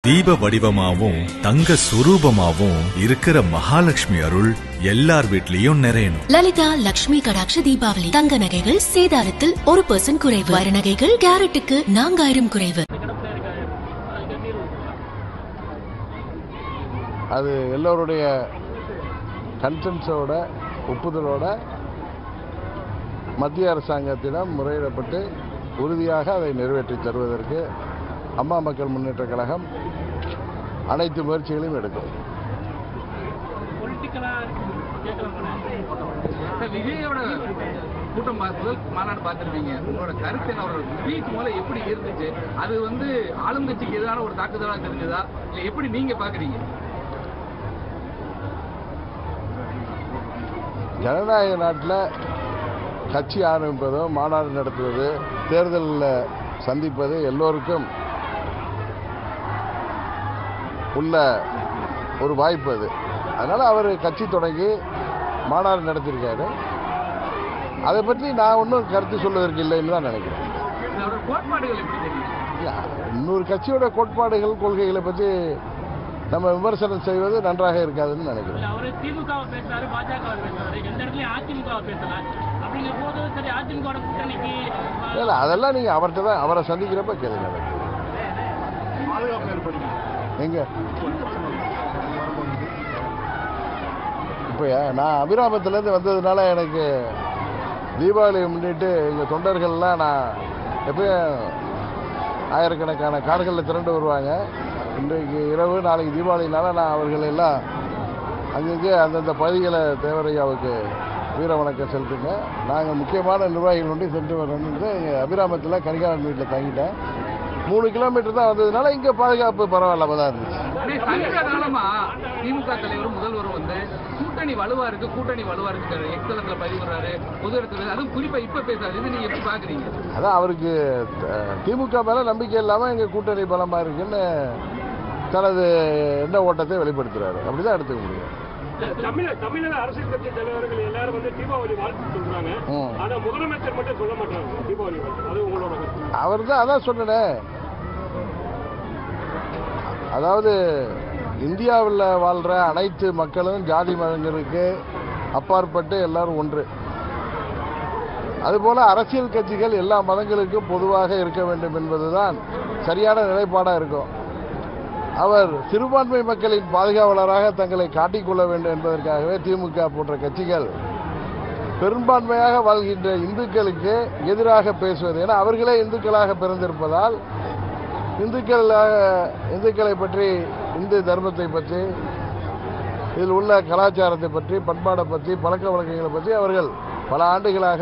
தீப வடிவமாவும் தங்க சுரூபமாவும் இருக்கிற மகாலட்சுமி அருள் எல்லார் வீட்லயும் நிறையணும் லலிதா லக்ஷ்மி கடாட்ச தீபாவளி தங்க நகைகள் சேதாரத்தில் ஒரு பர்சன்ட் குறைவு வைர நகைகள் கேரட்டுக்கு நான்காயிரம் குறைவு அது எல்லோருடைய கன்சென்ஸோட ஒப்புதலோட மத்திய அரசாங்கத்திடம் முறையிடப்பட்டு உறுதியாக அதை நிறைவேற்றி தருவதற்கு அம்மா மக்கள் முன்னேற்ற கழகம் அனைத்து முயற்சிகளையும் எடுக்கும் பொலிட்டிக்கலா கேட்கலாம் சார், விஜயோட கூட்டம் பா- முதல் மாநாடு பார்த்திருப்பீங்க உங்களோட கருத்து என்ன அவரோட ஸ்பீச் மூலம் எப்படி இருந்துச்சு அது வந்து ஆளுங்கட்சிக்கு எதிரான ஒரு தாக்குதலா தெரிஞ்சதா இல்ல எப்படி நீங்க பாக்குறீங்க ஜனநாயக நாட்டில் கட்சி ஆரம்பிப்பதோ மாநாடு நடத்துவது தேர்தலில் சந்திப்பது எல்லோருக்கும் உள்ள ஒரு வாய்ப்பு அது அதனால் அவர் கட்சி தொடங்கி மாநாடு நடத்தியிருக்காரு அதை பற்றி நான் ஒன்றும் கருத்து சொல்வதற்கு இல்லைன்னு தான் நினைக்கிறேன் அவரோட கோட்பாடுகள் எப்படி தெரியும் இல்ல, இன்னொரு கட்சியோட கோட்பாடுகள் கொள்கைகளை பற்றி நம்ம விமர்சனம் செய்வது நன்றாக இருக்காதுன்னு நினைக்கிறேன் இல்ல அவரு திமுகவை பேசுறாரு பாஜக பேசுறாரு எந்த இடத்துலயும் அதிமுகவை பேசல அப்படிங்கிற போது சரி அதிமுக கூட்டணிக்கு இல்ல, இல்ல அதெல்லாம் நீங்கள் அவர்கிட்ட தான் அவரை சந்திக்கிறப்ப கேளுங்க எனக்கு. எங்க இப்போ நான் அபிராமத்துலேருந்து வந்ததுனால எனக்கு தீபாவளியை முன்னிட்டு எங்கள் தொண்டர்கள்லாம் நான் எப்பயும் ஆயிரக்கணக்கான கார்களில் திரண்டு வருவாங்க இன்றைக்கு இரவு நாளைக்கு தீபாவளினால நான் அவர்கள் எல்லாம் அங்கங்கே அந்தந்த பகுதிகளை தேவரையாவுக்கு வீர வணக்கம் செலுத்துங்க நாங்கள் முக்கியமான நிர்வாகிகள் ஒன்றி சென்று வரணுன்றது எங்கள் அபிராமத்தில் கரிகாலன் வீட்டில் தங்கிட்டேன் மூணு கிலோமீட்டர் தான் வந்ததுனால இங்கே பாதுகாப்பு பரவாயில்லாம தான் இருந்துச்சு ஆனா, சமீப காலமா திமுக தலைவரும் முதல்வரும் வந்து கூட்டணி வலுவா இருக்கு கூட்டணி வலுவா இருக்கு எக்ஸலத்துல பதிவுறாரு பொது இடத்துல அதுவும் குறிப்பா இப்ப பேசுறாரு இது நீங்க எப்படி பாக்குறீங்க அதான் அவருக்கு அஹ், திமுக மேலே நம்பிக்கை இல்லாமல் எங்கள் கூட்டணி பலமாக இருக்குன்னு தனது எண்ண ஓட்டத்தை வெளிப்படுத்துறாரு அப்படி தான் எடுத்துக்க முடியும் தமிழ தமிழக அரசியல் கட்சி தலைவர்கள் எல்லாரும் வந்து தீபாவளி வாழ்த்து சொல்றாங்க ம். ஆனா முதலமைச்சர் மட்டும் சொல்ல மாட்டாங்க தீபாவளி வாழ்த்து அது உங்களோட கருத்து அவர் தான் அதான் சொன்னனே அதாவது இந்தியாவில் வாழ்கிற அனைத்து மக்களும் ஜாதி மதங்களுக்கு அப்பாற்பட்டு எல்லாரும் ஒன்று அதுபோல அரசியல் கட்சிகள் எல்லா மதங்களுக்கும் பொதுவாக இருக்க வேண்டும் என்பதுதான் சரியான நிலைப்பாடாக இருக்கும் அவர் சிறுபான்மை மக்களின் பாதுகாவலராக தங்களை காட்டிக்கொள்ள வேண்டும் என்பதற்காகவே திமுக போன்ற கட்சிகள் பெரும்பான்மையாக வாழ்கின்ற இந்துக்களுக்கு எதிராக பேசுவது ஏன்னா அவர்களே இந்துக்களாக பிறந்திருப்பதால் இந்துக்களாக இந்துக்களை பற்றி இந்து தர்மத்தை பற்றி இதில் உள்ள கலாச்சாரத்தை பற்றி பண்பாடை பற்றி பழக்க வழக்கங்களை பற்றி அவர்கள் பல ஆண்டுகளாக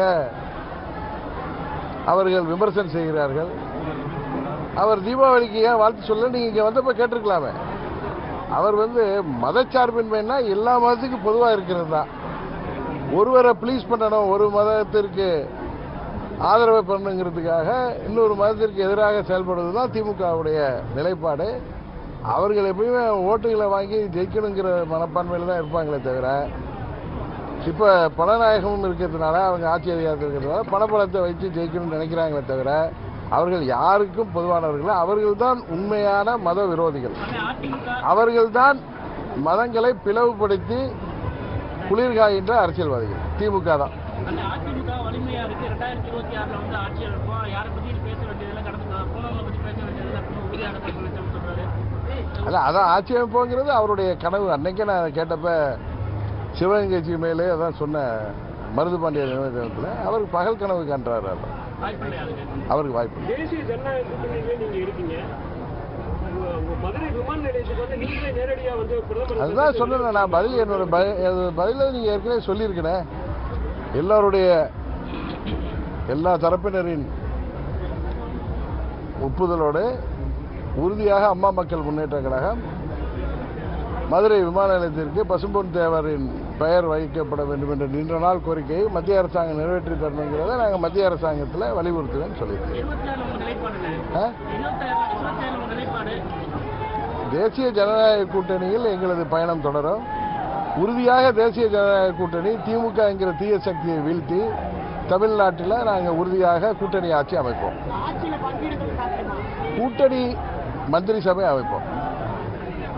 அவர்கள் விமர்சனம் செய்கிறார்கள் அவர் தீபாவளிக்கு ஏன் வாழ்த்து சொல்ல நீங்கள் இங்கே வந்தப்போ கேட்டிருக்கலாமே அவர் வந்து மதச்சார்பின்மைன்னா எல்லா மதத்துக்கும் பொதுவாக இருக்கிறது தான் ஒருவரை ப்ளீஸ் பண்ணணும் ஒரு மதத்திற்கு ஆதரவு பண்ணுங்கிறதுக்காக இன்னொரு மதத்திற்கு எதிராக செயல்படுவது தான் திமுகவுடைய நிலைப்பாடு அவர்கள் எப்பயுமே ஓட்டுகளை வாங்கி ஜெயிக்கணுங்கிற மனப்பான்மையில் தான் இருப்பாங்களே தவிர இப்போ பணநாயகமும் இருக்கிறதுனால அவங்க ஆட்சி அதிகாரத்தில் இருக்கிறதுனால பணபலத்தை வைத்து ஜெயிக்கணும்னு நினைக்கிறாங்களே தவிர அவர்கள் யாருக்கும் பொதுவானவர்கள் அவர்கள்தான் உண்மையான மத விரோதிகள் அதிமுக அவர்கள்தான் மதங்களை பிளவுபடுத்தி குளிர்காயின்ற அரசியல்வாதிகள் திமுக தான் அந்த அதிமுக வலிமையா இருக்கு ரெண்டாயிரத்தி இருபத்தி ஆறுல வந்து ஆட்சியில் இருக்கும் யாரை பத்தியும் பேச வேண்டியதெல்லாம் கடந்து போனவங்களை பத்தி பேச வேண்டியதெல்லாம் உறுதியான தகவல் சொல்றாரு அல்ல அதான் ஆட்சேபிப்போங்கிறது அவருடைய கனவு அன்னைக்கே நான் கேட்டப்ப சிவகங்கை மேலே அதான் சொன்ன மருது பாண்டிய நினைவகத்தில் அவருக்கு பகல் கனவு காண்றாரு அவர். வாய்ப்பு இல்லையா அதுக்கு அவருக்கு வாய்ப்பு இல்லை. தேசிய ஜனநாயக கூட்டணியிலே நீங்க இருக்கீங்க உங்க- உங்க மதுரை விமான நிலையத்துக்கு வந்து நீங்களே நேரடியா வந்து பிரதமர் அதுதான் சொன்னேன் நான் பதில் என்னோட பதில நீங்கள் ஏற்கனவே சொல்லியிருக்கிறேன் எல்லாருடைய எல்லா தரப்பினரின் ஒப்புதலோடு உறுதியாக அம்மா மக்கள் முன்னேற்ற கழகம் மதுரை விமான நிலையத்திற்கு பசும்பொன் தேவரின் பெயர் வைக்கப்பட வேண்டும் என்ற நீண்ட நாள் கோரிக்கையை மத்திய அரசாங்கம் நிறைவேற்றி தரணுங்கிறத நாங்கள் மத்திய அரசாங்கத்தில் வலியுறுத்துவேன்னு சொல்லியிருக்கோம் இருபத்தி ஏழு உங்க நிலைப்பாடு ஆ? இருபத்தி இருபத்தி ஏழு உங்க நிலைப்பாடு தேசிய ஜனநாயக கூட்டணியில் எங்களது பயணம் தொடரும் உறுதியாக தேசிய ஜனநாயக கூட்டணி திமுக என்கிற தீய சக்தியை வீழ்த்தி தமிழ்நாட்டில் நாங்கள் உறுதியாக கூட்டணி ஆட்சி அமைப்போம் கூட்டணி மந்திரி சபை அமைப்போம்